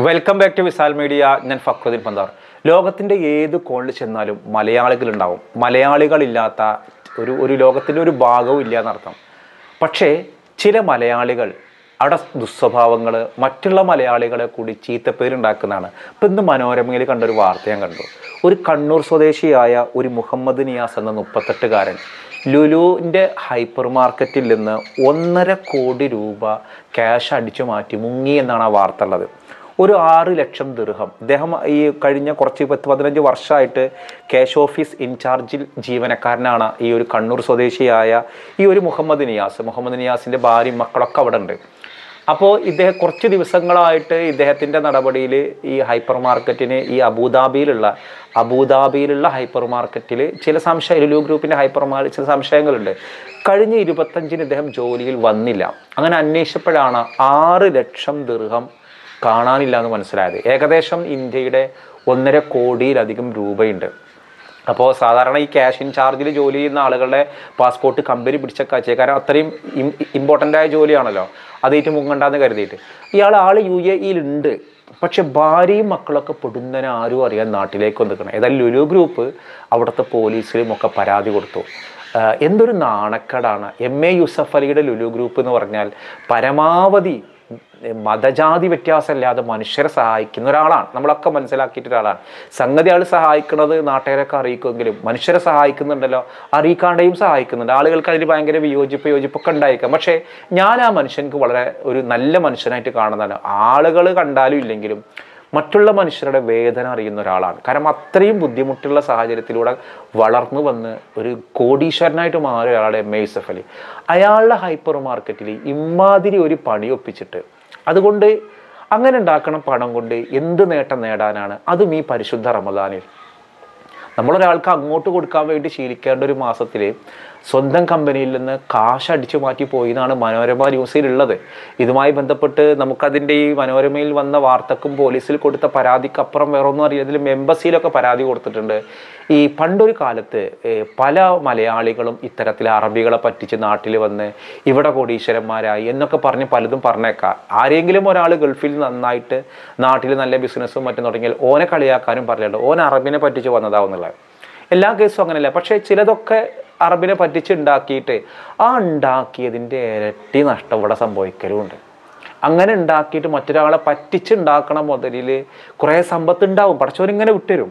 welcome back to Visal media ഞാൻ ഫക്രുദ്ദീൻ പന്താർ ലോകത്തിൻ്റെ ഏത് കോണിൽ ചെന്നാലും മലയാളികളുണ്ടാവും മലയാളികളില്ലാത്ത ഒരു ഒരു ലോകത്തിൻ്റെ ഒരു ഭാഗവും ഇല്ല എന്നർത്ഥം പക്ഷേ ചില മലയാളികൾ അവിടെ ദുസ്വഭാവങ്ങൾ മറ്റുള്ള മലയാളികളെ കൂടി ചീത്തപ്പേരുണ്ടാക്കുന്നതാണ് ഇപ്പം ഇന്ന് മനോരമയിൽ കണ്ടൊരു വാർത്ത ഞാൻ കണ്ടു ഒരു കണ്ണൂർ സ്വദേശിയായ ഒരു മുഹമ്മദ് നിയാസ് എന്ന മുപ്പത്തെട്ടുകാരൻ ലുലുവിൻ്റെ ഹൈപ്പർ മാർക്കറ്റിൽ നിന്ന് ഒന്നര കോടി രൂപ ക്യാഷ് അടിച്ചു മാറ്റി മുങ്ങി എന്നാണ് ആ വാർത്ത ഉള്ളത് ഒരു ആറ് ലക്ഷം ദിർഹം ഇദ്ദേഹം ഈ കഴിഞ്ഞ കുറച്ച് പത്ത് പതിനഞ്ച് വർഷമായിട്ട് ക്യാഷ് ഓഫീസ് ഇൻചാർജിൽ ജീവനക്കാരനാണ് ഈ ഒരു കണ്ണൂർ സ്വദേശിയായ ഈ ഒരു മുഹമ്മദ് നിയാസ് മുഹമ്മദ് നിയാസിൻ്റെ ഭാര്യയും മക്കളൊക്കെ അവിടെ ഉണ്ട് അപ്പോൾ ഇദ്ദേഹം കുറച്ച് ദിവസങ്ങളായിട്ട് ഇദ്ദേഹത്തിൻ്റെ നടപടിയിൽ ഈ ഹൈപ്പർ മാർക്കറ്റിന് ഈ അബുദാബിയിലുള്ള അബുദാബിയിലുള്ള ഹൈപ്പർ മാർക്കറ്റിൽ ചില സംശയം ലുലു ഗ്രൂപ്പിൻ്റെ ഹൈപ്പർ മാർക്കറ്റ് ചില സംശയങ്ങളുണ്ട് കഴിഞ്ഞ ഇരുപത്തഞ്ചിന് ഇദ്ദേഹം ജോലിയിൽ വന്നില്ല അങ്ങനെ അന്വേഷിച്ചപ്പോഴാണ് ആറ് ലക്ഷം ദീർഘം കാണാനില്ല എന്ന് മനസ്സിലായത് ഏകദേശം ഇന്ത്യയുടെ ഒന്നര കോടിയിലധികം രൂപയുണ്ട് അപ്പോൾ സാധാരണ ഈ ക്യാഷ് ഇൻ ചാർജിൽ ജോലി ചെയ്യുന്ന ആളുകളുടെ പാസ്പോർട്ട് കമ്പനി പിടിച്ച കാഴ്ച കാരണം അത്രയും ഇമ്പോർട്ടൻ്റ് ആയ ജോലിയാണല്ലോ അതേറ്റ് മുങ്ങണ്ടെന്ന് കരുതിയിട്ട് ഇയാൾ ആൾ യു എ ഇയിലുണ്ട് പക്ഷെ ഭാര്യയും മക്കളൊക്കെ പൊടുന്നനെ ആരും അറിയാൻ നാട്ടിലേക്ക് വന്നിരിക്കണം ഏതായാലും ലുലു ഗ്രൂപ്പ് അവിടുത്തെ പോലീസിലും ഒക്കെ പരാതി കൊടുത്തു ആഹ് എന്തൊരു നാണക്കേടാണ് എം എ യൂസഫ് അലിയുടെ ലുലു ഗ്രൂപ്പ് എന്ന് പറഞ്ഞാൽ പരമാവധി മതജാതി വ്യത്യാസമില്ലാതെ മനുഷ്യരെ സഹായിക്കുന്ന ഒരാളാണ് നമ്മളൊക്കെ മനസ്സിലാക്കിയിട്ട് ഒരാളാണ് സംഗതി ആൾ സഹായിക്കുന്നത് നാട്ടുകാരൊക്കെ അറിയിക്കുമെങ്കിലും മനുഷ്യരെ സഹായിക്കുന്നുണ്ടല്ലോ അറിയിക്കാണ്ടെയും സഹായിക്കുന്നുണ്ട് ആളുകൾക്ക് അതിൽ ഭയങ്കര വിയോജിപ്പ് യോജിപ്പൊക്കെ ഉണ്ടായിരിക്കാം പക്ഷേ ഞാൻ ആ മനുഷ്യൻക്ക് വളരെ ഒരു നല്ല മനുഷ്യനായിട്ട് കാണുന്നതാണ് ആളുകൾ കണ്ടാലും ഇല്ലെങ്കിലും മറ്റുള്ള മനുഷ്യരുടെ വേദന അറിയുന്ന ഒരാളാണ് കാരണം അത്രയും ബുദ്ധിമുട്ടുള്ള സാഹചര്യത്തിലൂടെ വളർന്നു വന്ന് ഒരു കോടീശ്വരനായിട്ട് മാറിയ ഒരാളെ എം എ യൂസഫ് അലി അയാളുടെ ഹൈപ്പർ മാർക്കറ്റിൽ ഇമാതിരി ഒരു പണി ഒപ്പിച്ചിട്ട് അതുകൊണ്ട് അങ്ങനെ ഉണ്ടാക്കണം പണം കൊണ്ട് എന്ത് നേട്ടം നേടാനാണ് അതും ഈ പരിശുദ്ധ റമദാനിൽ നമ്മളൊരാൾക്ക് അങ്ങോട്ട് കൊടുക്കാൻ വേണ്ടി ശീലിക്കേണ്ട ഒരു മാസത്തിൽ സ്വന്തം കമ്പനിയിൽ നിന്ന് കാശ് അടിച്ചു മാറ്റി പോയി എന്നാണ് മനോരമ ന്യൂസിലുള്ളത് ഇതുമായി ബന്ധപ്പെട്ട് നമുക്കതിൻ്റെ ഈ മനോരമയിൽ വന്ന വാർത്തക്കും പോലീസിൽ കൊടുത്ത പരാതിക്ക് അപ്പുറം വേറെ ഒന്നും അറിയില്ല ഇതിലും എംബസിയിലൊക്കെ പരാതി കൊടുത്തിട്ടുണ്ട് ഈ പണ്ടൊരു കാലത്ത് ഏഹ്, പല മലയാളികളും ഇത്തരത്തിൽ അറബികളെ പറ്റിച്ച് നാട്ടിൽ വന്ന് ഇവിടെ കോടീശ്വരന്മാരായി എന്നൊക്കെ പറഞ്ഞ് പലതും പറഞ്ഞേക്കാം ആരെങ്കിലും ഒരാൾ ഗൾഫിൽ നന്നായിട്ട് നാട്ടിൽ നല്ല ബിസിനസ്സും മറ്റും തുടങ്ങിയാൽ ഓനെ കളിയാക്കാനും പറഞ്ഞിട്ടുണ്ട് ഓൻ അറബിനെ പറ്റിച്ച് വന്നതാവുന്നുള്ളത് എല്ലാ കേസും അങ്ങനെയല്ല പക്ഷേ ചിലതൊക്കെ അറബിനെ പറ്റിച്ച് ഉണ്ടാക്കിയിട്ട് ആ ഉണ്ടാക്കിയതിൻ്റെ ഇരട്ടി നഷ്ടം ഇവിടെ സംഭവിക്കലുമുണ്ട് അങ്ങനെ ഉണ്ടാക്കിയിട്ട് മറ്റൊരാളെ പറ്റിച്ചുണ്ടാക്കണ മുതലിൽ കുറേ സമ്പത്ത് ഉണ്ടാവും പടച്ചവരിങ്ങനെ വിട്ടുതരും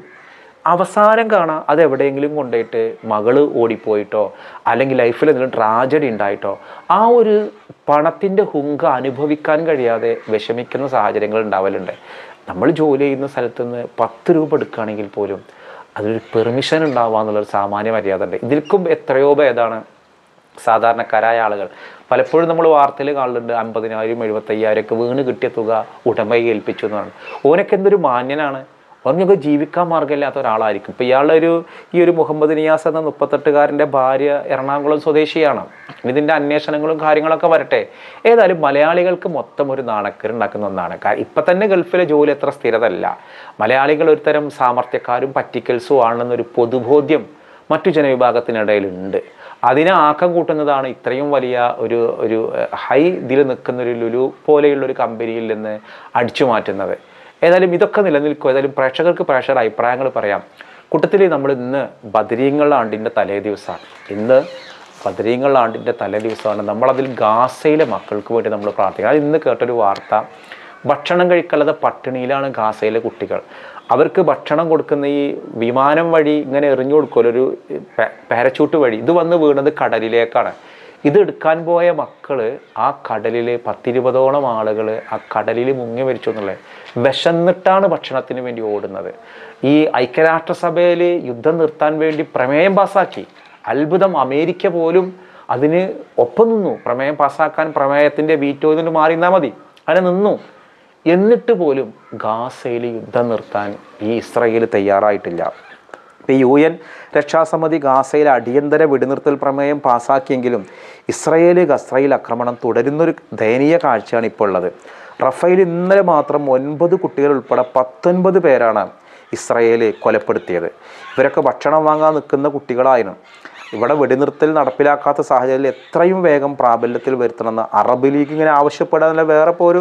അവസാനം കാണാം അത് എവിടെയെങ്കിലും കൊണ്ടുപോയിട്ട് മകള് ഓടിപ്പോയിട്ടോ അല്ലെങ്കിൽ ലൈഫിൽ എന്തെങ്കിലും ട്രാജഡി ഉണ്ടായിട്ടോ ആ ഒരു പണത്തിൻ്റെ ഹുങ്ക അനുഭവിക്കാൻ കഴിയാതെ വിഷമിക്കുന്ന സാഹചര്യങ്ങൾ ഉണ്ടാവലുണ്ട് നമ്മൾ ജോലി ചെയ്യുന്ന സ്ഥലത്ത് നിന്ന് പത്ത് രൂപ എടുക്കുകയാണെങ്കിൽ പോലും അതിലൊരു പെർമിഷൻ ഉണ്ടാവുക എന്നുള്ളൊരു സാമാന്യ മര്യാദ ഉണ്ട് ഇതിൽക്കും എത്രയോ ഭേദമാണ് സാധാരണക്കാരായ ആളുകൾ പലപ്പോഴും നമ്മൾ വാർത്തയിൽ കാണുന്നുണ്ട് അമ്പതിനായിരം എഴുപത്തയ്യായിരം ഒക്കെ വീണ് കിട്ടിയ തുക ഉടമയെ ഏൽപ്പിച്ചു എന്നാണ് ഓനൊക്കെ എന്തൊരു മാന്യനാണ് ഓനൊക്കെ ജീവിക്കാൻ മാർഗ്ഗമില്ലാത്ത ഒരാളായിരിക്കും ഇപ്പം ഇയാളുടെ ഒരു ഈ ഒരു മുഹമ്മദ് നിയാസ് എന്ന മുപ്പത്തെട്ടുകാരൻ്റെ ഭാര്യ എറണാകുളം സ്വദേശിയാണ് ഇതിൻ്റെ അന്വേഷണങ്ങളും കാര്യങ്ങളൊക്കെ വരട്ടെ ഏതായാലും മലയാളികൾക്ക് മൊത്തം ഒരു നാണക്കേടുണ്ടാക്കുന്ന ഒന്നാണ് കാ- ഇപ്പം തന്നെ ഗൾഫിലെ ജോലി അത്ര സ്ഥിരതല്ല മലയാളികൾ ഒരുതരം സാമർത്ഥ്യക്കാരും പറ്റിക്കൽസും ആണെന്നൊരു പൊതുബോധ്യം മറ്റു ജനവിഭാഗത്തിനിടയിലുണ്ട് അതിനെ ആക്കം കൂട്ടുന്നതാണ് ഇത്രയും വലിയ ഒരു ഒരു ഏഹ്, ഹൈ ഇതിൽ നിൽക്കുന്ന ഒരു ലുലു പോലെയുള്ള ഒരു കമ്പനിയിൽ നിന്ന് അടിച്ചു മാറ്റുന്നത് ഏതായാലും ഇതൊക്കെ നിലനിൽക്കും ഏതായാലും പ്രേക്ഷകർക്ക് പ്രേക്ഷകർ അഭിപ്രായങ്ങൾ പറയാം കൂട്ടത്തിൽ നമ്മൾ ഇന്ന് ബദരീങ്ങളുടെ ആണ്ടിൻ്റെ തലേ ദിവസമാണ് ഇന്ന് ബദരീങ്ങളുടെ ആണ്ടിൻ്റെ തലേ ദിവസമാണ് നമ്മളതിൽ ഗാസയിലെ മക്കൾക്ക് വേണ്ടി നമ്മൾ പ്രാർത്ഥിക്കുക അത് ഇന്ന് കേട്ടൊരു വാർത്ത ഭക്ഷണം കഴിക്കാതെ പട്ടിണിയിലാണ് ഗാസയിലെ കുട്ടികൾ അവർക്ക് ഭക്ഷണം കൊടുക്കുന്ന ഈ വിമാനം വഴി ഇങ്ങനെ എറിഞ്ഞു കൊടുക്കുമല്ലോ ഒരു പ- പാരച്ചൂട്ട് വഴി ഇത് വന്ന് വീണത് കടലിലേക്കാണ് ഇത് എടുക്കാൻ പോയ മക്കള് ആ കടലിൽ പത്തിരുപതോളം ആളുകൾ ആ കടലിൽ മുങ്ങി മരിച്ചു എന്നുള്ളത് വിശന്നിട്ടാണ് ഭക്ഷണത്തിന് വേണ്ടി ഓടുന്നത് ഈ ഐക്യരാഷ്ട്രസഭയിൽ യുദ്ധം നിർത്താൻ വേണ്ടി പ്രമേയം പാസാക്കി അത്ഭുതം അമേരിക്ക പോലും അതിന് ഒപ്പം നിന്നു പ്രമേയം പാസ്സാക്കാൻ പ്രമേയത്തിൻ്റെ വീറ്റോ ഇതിന് മാറി നിന്നാൽ മതി അങ്ങനെ നിന്നു എന്നിട്ട് പോലും ഗാസയിൽ യുദ്ധം നിർത്താൻ ഈ ഇസ്രയേൽ തയ്യാറായിട്ടില്ല ഇപ്പോൾ യു എൻ രക്ഷാസമിതി ഗാസയിൽ അടിയന്തര വെടിനിർത്തൽ പ്രമേയം പാസാക്കിയെങ്കിലും ഇസ്രയേൽ ഗസ്രയേൽ ആക്രമണം തുടരുന്നൊരു ദയനീയ കാഴ്ചയാണ് ഇപ്പോൾ ഉള്ളത് റഫേൽ ഇന്നലെ മാത്രം ഒൻപത് കുട്ടികൾ ഉൾപ്പെടെ പത്തൊൻപത് പേരാണ് ഇസ്രയേൽ കൊലപ്പെടുത്തിയത് ഇവരൊക്കെ ഭക്ഷണം വാങ്ങാൻ നിൽക്കുന്ന കുട്ടികളായിരുന്നു ഇവിടെ വെടിനിർത്തൽ നടപ്പിലാക്കാത്ത സാഹചര്യത്തിൽ എത്രയും വേഗം പ്രാബല്യത്തിൽ വരുത്തണമെന്ന് അറബ് ലീഗ് ഇങ്ങനെ ആവശ്യപ്പെടാനുള്ള വേറെ ഇപ്പോൾ ഒരു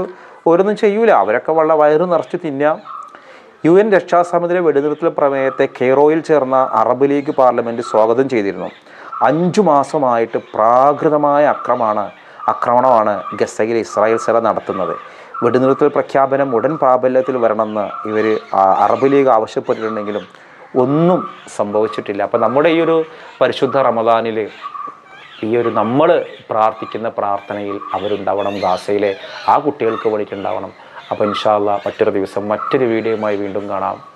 ഓരോന്നും ചെയ്യൂല അവരൊക്കെ വളരെ വയറ് നിറച്ച് തിന്നാം യു എൻ രക്ഷാസമിതിയുടെ വെടിനിർത്തൽ പ്രമേയത്തെ കെയ്റോയിൽ ചേർന്ന അറബ് ലീഗ് പാർലമെൻറ്റ് സ്വാഗതം ചെയ്തിരുന്നു അഞ്ചു മാസമായിട്ട് പ്രാകൃതമായ അക്രമമാണ് ആക്രമണമാണ് ഗസയിൽ ഇസ്രായേൽ സേന നടത്തുന്നത് വെടിനിർത്തൽ പ്രഖ്യാപനം ഉടൻ പ്രാബല്യത്തിൽ വരണമെന്ന് ഇവർ അറബ് ലീഗ് ആവശ്യപ്പെട്ടിട്ടുണ്ടെങ്കിലും ഒന്നും സംഭവിച്ചിട്ടില്ല അപ്പോൾ നമ്മുടെ ഈ ഒരു പരിശുദ്ധ റമദാനിൽ ഈ ഒരു നമ്മൾ പ്രാർത്ഥിക്കുന്ന പ്രാർത്ഥനയിൽ അവരുണ്ടാവണം ഗാസയിലെ ആ കുട്ടികൾക്ക് വേണ്ടിയിട്ടുണ്ടാവണം അപ്പോൾ ഇൻഷാല്ല മറ്റൊരു ദിവസം മറ്റൊരു വീഡിയോയുമായി വീണ്ടും കാണാം